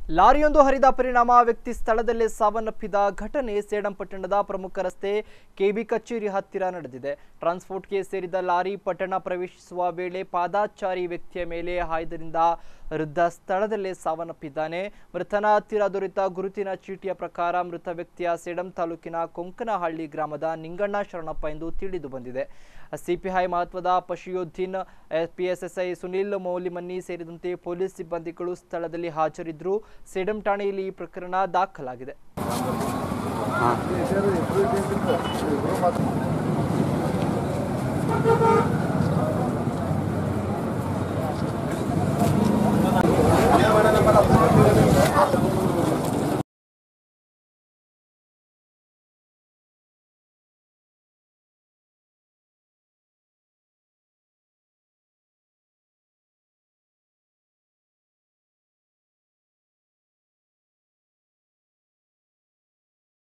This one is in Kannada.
ಲಾರಿಯೊಂದು ಹರಿದ ಪರಿಣಾಮ ವ್ಯಕ್ತಿ ಸ್ಥಳದಲ್ಲೇ ಸಾವನ್ನಪ್ಪಿದ ಘಟನೆ ಸೇಡಂ ಪಟ್ಟಣದ ಪ್ರಮುಖ ರಸ್ತೆ ಕೆಬಿ ಕಚೇರಿ ಹತ್ತಿರ ನಡೆದಿದೆ ಟ್ರಾನ್ಸ್ಪೋರ್ಟ್ಗೆ ಸೇರಿದ ಲಾರಿ ಪಟ್ಟಣ ಪ್ರವೇಶಿಸುವ ವೇಳೆ ಪಾದಾಚಾರಿ ವ್ಯಕ್ತಿಯ ಮೇಲೆ ಹಾಯ್ದರಿಂದ ವೃದ್ಧ ಸ್ಥಳದಲ್ಲೇ ಸಾವನ್ನಪ್ಪಿದ್ದಾನೆ ಮೃತನ ಹತ್ತಿರ ದೊರೆತ ಗುರುತಿನ ಚೀಟಿಯ ಪ್ರಕಾರ ಮೃತ ವ್ಯಕ್ತಿಯ ಸೇಡಂ ತಾಲೂಕಿನ ಕೊಂಕನಹಳ್ಳಿ ಗ್ರಾಮದ ನಿಂಗಣ್ಣ ಶರಣಪ್ಪ ಎಂದು ತಿಳಿದು ಬಂದಿದೆ ಸಿಪಿಐ ಮಹತ್ವದ ಪಶುಯೋದ್ದೀನ್ ಪಿಎಸ್ಎಸ್ಐ ಸುನಿಲ್ ಮೌಲಿಮನ್ನಿ ಸೇರಿದಂತೆ ಪೊಲೀಸ್ ಸಿಬ್ಬಂದಿಗಳು ಸ್ಥಳದಲ್ಲಿ ಹಾಜರಿದ್ದರು ಸೇಡಂ ಠಾಣೆಯಲ್ಲಿ ಈ ಪ್ರಕರಣ ದಾಖಲಾಗಿದೆ ಹಾಂ